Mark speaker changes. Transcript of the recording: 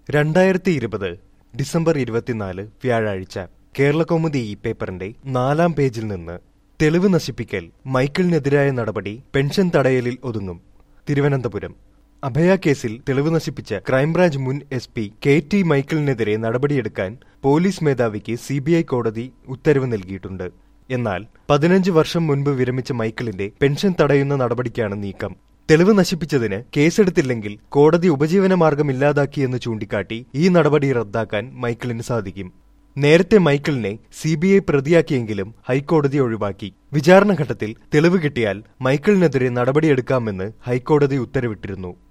Speaker 1: രണ്ടായിരത്തി ഇരുപത് ഡിസംബർ ഇരുപത്തിനാല് വ്യാഴാഴ്ച കേരളകൗമുദി ഈ പേപ്പറിന്റെ നാലാം പേജിൽ നിന്ന് തെളിവ് നശിപ്പിക്കൽ മൈക്കിളിനെതിരായ നടപടി പെൻഷൻ തടയലിൽ ഒതുങ്ങും തിരുവനന്തപുരം അഭയ കേസിൽ തെളിവ് നശിപ്പിച്ച ക്രൈംബ്രാഞ്ച് മുൻ എസ് പി കെ ടി മൈക്കിളിനെതിരെ നടപടിയെടുക്കാൻ പോലീസ് മേധാവിക്ക് സി ബി ഐ കോടതി ഉത്തരവ് നൽകിയിട്ടുണ്ട് എന്നാൽ പതിനഞ്ച് വർഷം മുൻപ് വിരമിച്ച മൈക്കിളിന്റെ പെൻഷൻ തടയുന്ന നടപടിക്കാണ് നീക്കം തെളിവ് നശിപ്പിച്ചതിന് കേസെടുത്തില്ലെങ്കിൽ കോടതി ഉപജീവന മാർഗം ഇല്ലാതാക്കിയെന്ന് ചൂണ്ടിക്കാട്ടി ഈ നടപടി റദ്ദാക്കാൻ മൈക്കിളിന് സാധിക്കും നേരത്തെ മൈക്കിളിനെ സി ബി ഐ പ്രതിയാക്കിയെങ്കിലും ഹൈക്കോടതി ഒഴിവാക്കി വിചാരണ ഘട്ടത്തിൽ തെളിവ് കിട്ടിയാൽ മൈക്കിളിനെതിരെ നടപടിയെടുക്കാമെന്ന് ഹൈക്കോടതി ഉത്തരവിട്ടിരുന്നു